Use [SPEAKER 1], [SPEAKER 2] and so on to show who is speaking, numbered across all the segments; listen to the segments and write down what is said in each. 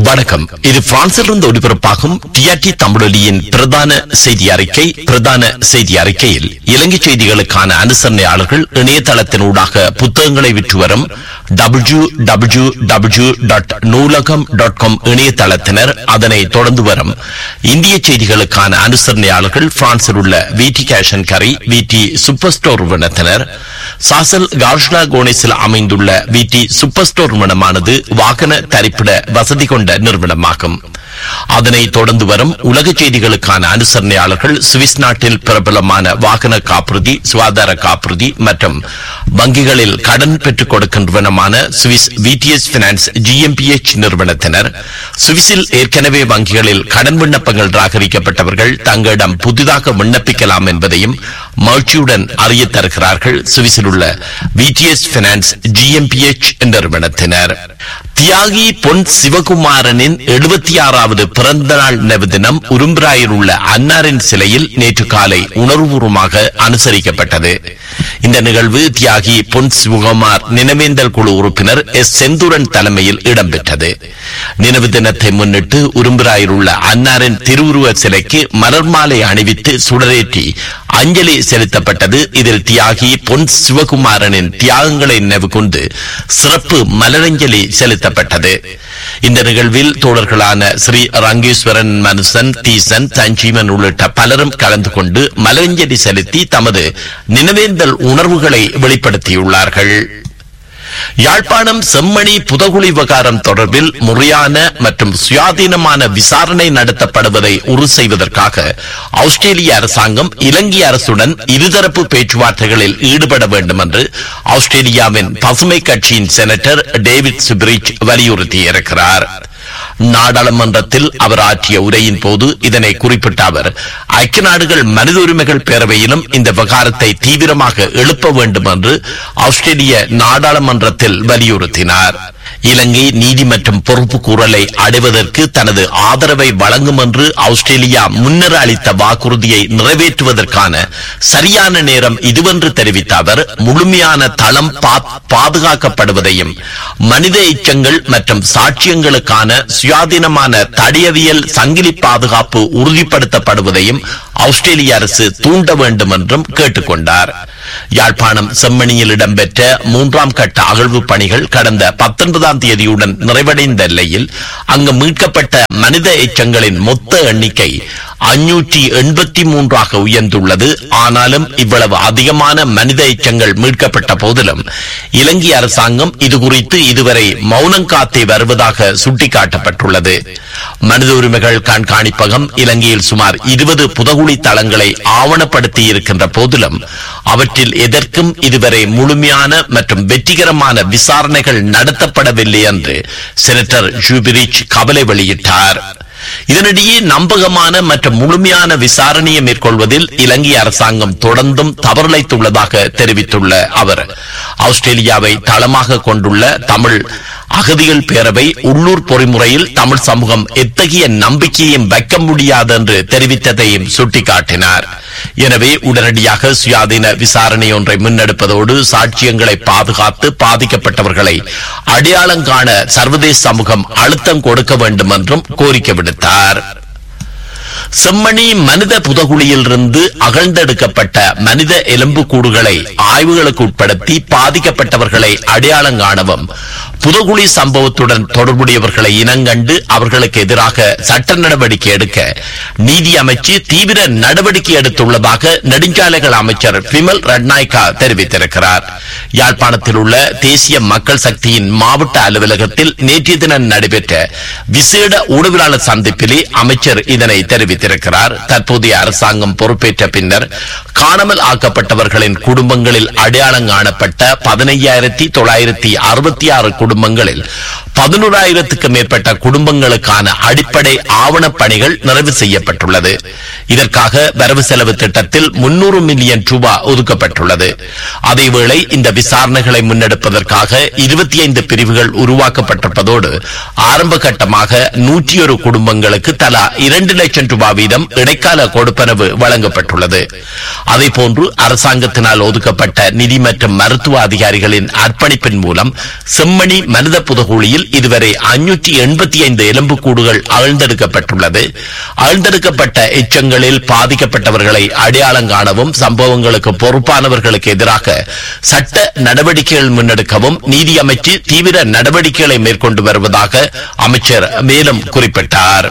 [SPEAKER 1] வணக்கம் இது பிரான்சிலிருந்து ஒளிபரப்பாகும் டிஆர்டி தமிழொலியின் பிரதான செய்தி அறிக்கை பிரதான செய்தி அறிக்கையில் இலங்கை செய்திகளுக்கான அனுசரணையாளர்கள் இணையதளத்தினூடாக புத்தகங்களை விற்று வரும் W W W dot Noolaham dot com இணையதளத்தினர் அதனை தொடர்ந்து வரும் இந்திய செய்திகளுக்கான அனுசரணையாளர்கள் பிரான்சில் உள்ள விடி கேஷன் கரை விடி சூப்பர் ஸ்டோர் நிறுவனத்தினர் சாசல் கார்ஷ்லா கோனிஸில் அமைந்துள்ள விடி சூப்பர் ஸ்டோர் நிறுவனமானது வாகன தரிப்பிட வசதி கொண்ட நிறுவனமாகும் அதனை தொடர்ந்து வரும் உலக செய்திகளுக்கான அனுசரணையாளர்கள் சுவிஸ் நாட்டில் பிரபலமான வாகன காப்புறுதி சுகாதார காப்புறுதி மற்றும் வங்கிகளில் கடன் பெற்றுக் கொடுக்கின்றவனமான சுவிஸ் விடிஎஸ் பினான்ஸ் ஜிஎம்பிஎச் நிறுவனத்தினர் சுவிஸில் ஏற்கனவே வங்கிகளில் கடன் விண்ணப்பங்கள் ராகரிக்கப்பட்டவர்கள் தங்களிடம் புதிதாக விண்ணப்பிக்கலாம் என்பதையும் மகிழ்ச்சியுடன் அறிய தருகிறார்கள் சுவிஸில் உள்ள விடிஎஸ் பினான்ஸ் ஜிஎம்பிஎச் நிறுவனத்தினர் தியாகி பொன் சிவகுமாரனின் எழுபத்தி ஆறாவது பிறந்த நாள் நினைவு தினம் உரும்பிராயில் உள்ள அன்னாரின் சிலையில் நேற்று காலை உணர்வுபூர்வமாக அனுசரிக்கப்பட்டது இந்த நிகழ்வு தியாகி பொன் சிவகுமார் நினைவேந்தல் குழு உறுப்பினர் எஸ் செந்தூரன் தலைமையில் இடம்பெற்றது நினைவு தினத்தை முன்னிட்டு உரும்பிராயில் உள்ள அன்னாரின் திருவுருவ சிலைக்கு மலர் மாலை அணிவித்து சுடரேற்றி அஞ்சலி செலுத்தப்பட்டது இதில் தியாகி பொன் சிவகுமாரனின் தியாகங்களை நினைவு கொண்டு சிறப்பு மலரஞ்சலி செலுத்தப்பட்டது இந்த நிகழ்வில் தோழர்களான ஸ்ரீ ரங்கேஸ்வரன் மனுசன் தீசன் சஞ்சீவன் உள்ளிட்ட பலரும் கலந்து கொண்டு மலரஞ்சலி செலுத்தி தமது நினைவேந்தல் உணர்வுகளை வெளிப்படுத்தியுள்ளார்கள் யாழ்ப்பாணம் செம்மணி புதகுழி விவகாரம் தொடர்பில் முறையான மற்றும் சுயாதீனமான விசாரணை நடத்தப்படுவதை உறுதி செய்வதற்காக ஆஸ்திரேலிய அரசாங்கம் இலங்கை அரசுடன் இருதரப்பு பேச்சுவார்த்தைகளில் ஈடுபட வேண்டும் என்று ஆஸ்திரேலியாவின் பசுமை கட்சியின் செனட்டர் டேவிட் சுப்ரிச் வலியுறுத்தியிருக்கிறார் நாடாளுமன்றத்தில் அவர் ஆற்றிய உரையின் போது இதனை குறிப்பிட்ட அவர் ஐக்கிய நாடுகள் மனித உரிமைகள் பேரவையிலும் இந்த விவகாரத்தை தீவிரமாக எழுப்ப வேண்டும் என்று ஆஸ்திரேலிய நாடாளுமன்றத்தில் வலியுறுத்தினார் இலங்கை நீதி மற்றும் பொறுப்பு கூறலை அடைவதற்கு தனது ஆதரவை வழங்கும் என்று ஆஸ்திரேலியா முன்னர் அளித்த வாக்குறுதியை நிறைவேற்றுவதற்கான சரியான நேரம் இதுவென்று தெரிவித்த அவர் முழுமையான தளம் பாதுகாக்கப்படுவதையும் மனித எச்சங்கள் மற்றும் சாட்சியங்களுக்கான சுயாதீனமான தடியவியல் சங்கிலி பாதுகாப்பு உறுதிப்படுத்தப்படுவதையும் ஆஸ்திரேலிய அரசு தூண்ட வேண்டும் என்றும் கேட்டுக்கொண்டார் யாழ்ப்பாணம் செம்மணியில் இடம்பெற்ற மூன்றாம் கட்ட அகழ்வு பணிகள் கடந்த பத்தொன்பதாம் தேதியுடன் நிறைவடைந்த நிலையில் அங்கு மீட்கப்பட்ட மனித எச்சங்களின் மொத்த எண்ணிக்கை அஞ்சூற்றி எண்பத்தி மூன்றாக உயர்ந்துள்ளது ஆனாலும் இவ்வளவு அதிகமான மனித எச்சங்கள் மீட்கப்பட்ட போதிலும் இலங்கை அரசாங்கம் இதுகுறித்து இதுவரை மௌனம் காத்தே வருவதாக சுட்டிக்காட்டப்பட்டுள்ளது மனித உரிமைகள் கண்காணிப்பகம் இலங்கையில் சுமார் இருபது புதகுழி தளங்களை ஆவணப்படுத்தி இருக்கின்ற போதிலும் அவற்றில் எதற்கும் இதுவரை முழுமையான மற்றும் வெற்றிகரமான விசாரணைகள் நடத்தப்படவில்லை என்று செனட்டர் ஜூபிரிச் கவலை வெளியிட்டார் இதனிடையே நம்பகமான மற்றும் முழுமையான விசாரணையை மேற்கொள்வதில் இலங்கை அரசாங்கம் தொடர்ந்தும் தவறிழைத்துள்ளதாக தெரிவித்துள்ள அவர் ஆஸ்திரேலியாவை தளமாக கொண்டுள்ள தமிழ் அகதிகள் பேரவை உள்ளூர் பொறிமுறையில் தமிழ் சமூகம் எத்தகைய நம்பிக்கையும் வைக்க முடியாது என்று தெரிவித்ததையும் சுட்டிக்காட்டினார் எனவே உடனடியாக சுயாதீன விசாரணை ஒன்றை முன்னெடுப்பதோடு சாட்சியங்களை பாதுகாத்து பாதிக்கப்பட்டவர்களை அடையாளம் காண சர்வதேச சமூகம் அழுத்தம் கொடுக்க வேண்டும் என்றும் கோரிக்கை விடுத்தார் செம்மணி மனித புதகுழியிலிருந்து அகழ்ந்தெடுக்கப்பட்ட மனித எலும்புக்கூடுகளை ஆய்வுகளுக்கு உட்படுத்தி பாதிக்கப்பட்டவர்களை அடையாளம் காணவும் புதகுழி சம்பவத்துடன் தொடர்புடையவர்களை இனங்கண்டு அவர்களுக்கு எதிராக சட்ட நடவடிக்கை எடுக்க நீதி அமைச்சு தீவிர நடவடிக்கை எடுத்துள்ளதாக நெடுஞ்சாலைகள் அமைச்சர் பிமல் ரட்நாய்கா தெரிவித்திருக்கிறார் யாழ்ப்பாணத்தில் உள்ள தேசிய மக்கள் சக்தியின் மாவட்ட அலுவலகத்தில் நேற்றைய தினம் நடைபெற்ற விசேட ஊடகவியலாளர் சந்திப்பிலே அமைச்சர் இதனை தெரிவித்திருக்கிறார் தற்போதைய அரசாங்கம் பொறுப்பேற்ற பின்னர் காணாமல் ஆக்கப்பட்டவர்களின் குடும்பங்களில் அடையாளம் காணப்பட்ட பதினையாயிரத்தி தொள்ளாயிரத்தி அறுபத்தி ஆறு குடும்பங்களில் பதினோராயிரத்துக்கு மேற்பட்ட குடும்பங்களுக்கான அடிப்படை ஆவணப் பணிகள் நிறைவு செய்யப்பட்டுள்ளது இதற்காக வரவு செலவு திட்டத்தில் முன்னூறு மில்லியன் ரூபாய் ஒதுக்கப்பட்டுள்ளது அதேவேளை இந்த விசாரணைகளை முன்னெடுப்பதற்காக இருபத்தி ஐந்து பிரிவுகள் உருவாக்கப்பட்டிருப்பதோடு ஆரம்ப கட்டமாக நூற்றி ஒரு குடும்பங்களுக்கு தலா இரண்டு லட்சம் ரூபாய் வீதம் இடைக்கால கொடுப்பனவு வழங்கப்பட்டுள்ளது அதேபோன்று அரசாங்கத்தினால் ஒதுக்கப்பட்ட நிதி மற்றும் மருத்துவ அதிகாரிகளின் அர்ப்பணிப்பின் மூலம் செம்மணி மனித புதகுழியில் இதுவரை அஞ்சூற்றி எண்பத்தி ஐந்து எலும்புக்கூடுகள் அகழ்ந்தெடுக்கப்பட்டுள்ளது அகழ்ந்தெடுக்கப்பட்ட எச்சங்களில் பாதிக்கப்பட்டவர்களை அடையாளம் காணவும் சம்பவங்களுக்கு பொறுப்பானவர்களுக்கு எதிராக சட்ட நடவடிக்கைகள் முன்னெடுக்கவும் நீதி அமைச்சு தீவிர நடவடிக்கைகளை மேற்கொண்டு வருவதாக அமைச்சர் மேலும் குறிப்பிட்டார்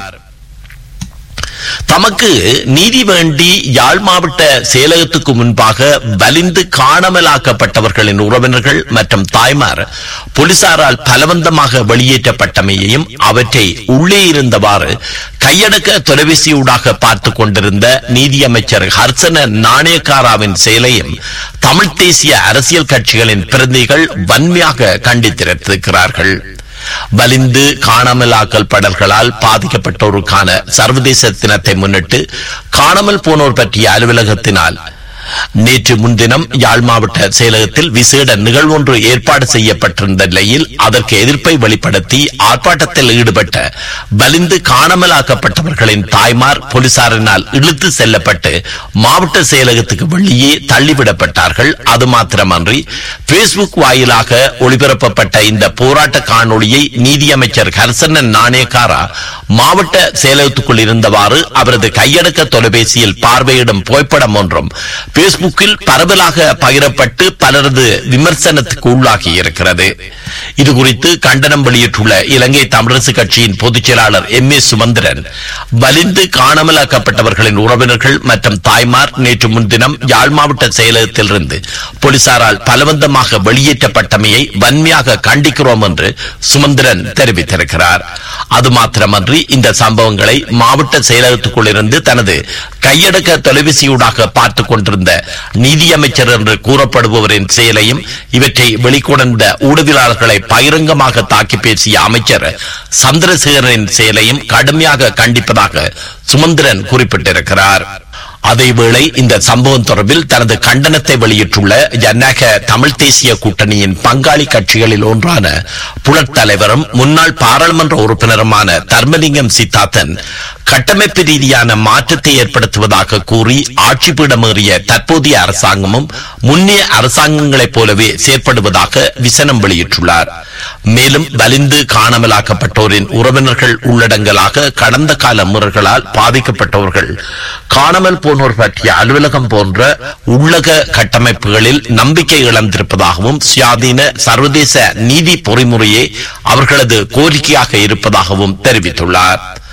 [SPEAKER 1] தமக்கு நீதி வேண்டி யாழ் மாவட்ட செயலகத்துக்கு முன்பாக வலிந்து காணாமலாக்கப்பட்டவர்களின் உறவினர்கள் மற்றும் தாய்மார் போலீசாரால் பலவந்தமாக வெளியேற்றப்பட்டமையையும் அவற்றை உள்ளே இருந்தவாறு கையடக்க தொலைபேசியூடாக பார்த்துக் கொண்டிருந்த நீதியமைச்சர் ஹர்சன நாணயக்காராவின் செயலையும் தமிழ் தேசிய அரசியல் கட்சிகளின் பிரதிகள் வன்மையாக கண்டித்திருக்கிறார்கள் வலிந்து காணாமலாக்கல் படல்களால் பாதிக்கப்பட்டோருக்கான சர்வதேச தினத்தை முன்னிட்டு காணாமல் போனோர் பற்றிய அலுவலகத்தினால் நேற்று முன்தினம் யாழ் மாவட்ட செயலகத்தில் விசேட நிகழ்வொன்று ஏற்பாடு செய்யப்பட்டிருந்த நிலையில் அதற்கு எதிர்ப்பை வெளிப்படுத்தி ஆர்ப்பாட்டத்தில் ஈடுபட்ட வலிந்து காணாமலாக்கப்பட்டவர்களின் தாய்மார் போலீசாரினால் இழுத்து செல்லப்பட்டு மாவட்ட செயலகத்துக்கு வெளியே தள்ளிவிடப்பட்டார்கள் அது மாத்திரமன்றி பேஸ்புக் வாயிலாக ஒளிபரப்பப்பட்ட இந்த போராட்ட காணொளியை நீதியமைச்சர் ஹர்சனன் நாணயக்காரா மாவட்ட செயலகத்துக்குள் இருந்தவாறு அவரது கையடக்க தொலைபேசியில் பார்வையிடும் புகைப்படம் ஒன்றும் பேஸ்புக்கில் பரவலாக பகிரப்பட்டு பலரது விமர்சனத்துக்கு உள்ளாகி இருக்கிறது இது குறித்து கண்டனம் வெளியிட்டுள்ள இலங்கை தமிழரசு கட்சியின் பொதுச் செயலாளர் எம் ஏ சுமந்திரன் வலிந்து காணாமலாக்கப்பட்டவர்களின் உறவினர்கள் மற்றும் தாய்மார் நேற்று முன்தினம் யாழ் மாவட்ட செயலகத்திலிருந்து போலீசாரால் பலவந்தமாக வெளியேற்றப்பட்டமையை வன்மையாக கண்டிக்கிறோம் என்று சுமந்திரன் தெரிவித்திருக்கிறார் அது மாத்திரமன்றி இந்த சம்பவங்களை மாவட்ட செயலகத்துக்குள் இருந்து தனது கையடக்க தொலைபேசியூடாக பார்த்துக் கொண்டிருந்த நீதியமைச்சர் என்று கூறப்படுபவரின் செயலையும் இவற்றை வெளிக்கொணர்ந்த ஊடகவியலாளர்களை பகிரங்கமாக தாக்கி பேசிய அமைச்சர் சந்திரசேகரனின் செயலையும் கடுமையாக கண்டிப்பதாக சுமந்திரன் குறிப்பிட்டிருக்கிறார் அதேவேளை இந்த சம்பவம் தொடர்பில் தனது கண்டனத்தை வெளியிட்டுள்ள ஜனநாயக தமிழ் தேசிய கூட்டணியின் பங்காளி கட்சிகளில் ஒன்றான புலட் தலைவரும் முன்னாள் பாராளுமன்ற உறுப்பினருமான தர்மலிங்கம் சித்தார்த்தன் கட்டமைப்பு ரீதியான மாற்றத்தை ஏற்படுத்துவதாக கூறி ஆட்சி பீடமேறிய தற்போதைய அரசாங்கமும் முன்னைய அரசாங்கங்களைப் போலவே செயற்படுவதாக விசனம் வெளியிட்டுள்ளார் மேலும் வலிந்து காணாமலாக்கப்பட்டோரின் உறவினர்கள் உள்ளடங்கலாக கடந்த கால முறைகளால் பாதிக்கப்பட்டவர்கள் காணாமல் போனோர் பற்றிய அலுவலகம் போன்ற உள்ளக கட்டமைப்புகளில் நம்பிக்கை இழந்திருப்பதாகவும் சுயாதீன சர்வதேச நீதி பொறிமுறையே அவர்களது கோரிக்கையாக இருப்பதாகவும் தெரிவித்துள்ளார்